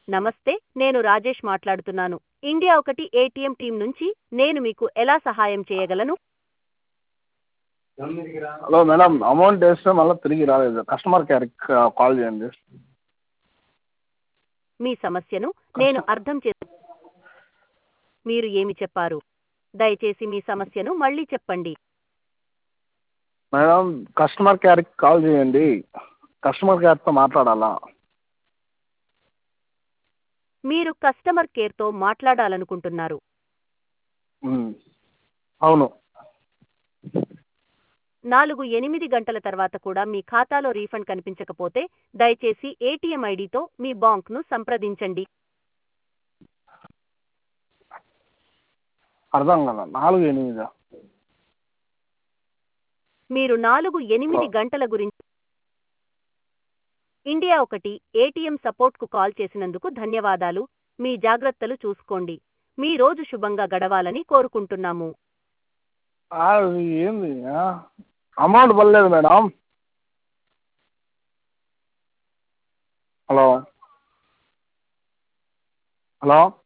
నమస్తే నేను రాజేష్ మాట్లాడుతున్నాను ఇండియా ఒకటి ఏటీఎం టీం నుంచి నేను మీకు ఎలా సహాయం చేయగలను హలో మేడం అమౌంట్ వేస్తే మళ్ళీ తిరిగి రాలేదు కస్టమర్ కేర్కి కాల్ చేయండి మీ సమస్యను నేను అర్థం చే మీరు ఏమి చెప్పారు దయచేసి మీ సమస్యను మళ్ళీ చెప్పండి మేడం కస్టమర్ కేర్కి కాల్ చేయండి కస్టమర్ కేర్తో మాట్లాడాలా మీరు కస్టమర్ కేర్తో మాట్లాడాలనుకుంటున్నారు ఉమ్. అవును నాలుగు ఎనిమిది గంటల తర్వాత కూడా మీ ఖాతాలో రీఫండ్ కనిపించకపోతే దయచేసి ఏటీఎం ఐడితో మీ బాంక్ను సంప్రదించండి అర్థం కదా నాలుగు ఎనిమిదా మీరు నాలుగు ఎనిమిది గంటల గురించి ఇండియా ఒకటి ఏటీఎం సపోర్ట్కు కాల్ చేసినందుకు ధన్యవాదాలు మీ జాగ్రత్తలు చూసుకోండి మీ రోజు శుభంగా గడవాలని కోరుకుంటున్నాము ఆ, ఏంది ఆ? అమౌంట్ పడలేదు మేడం హలో హలో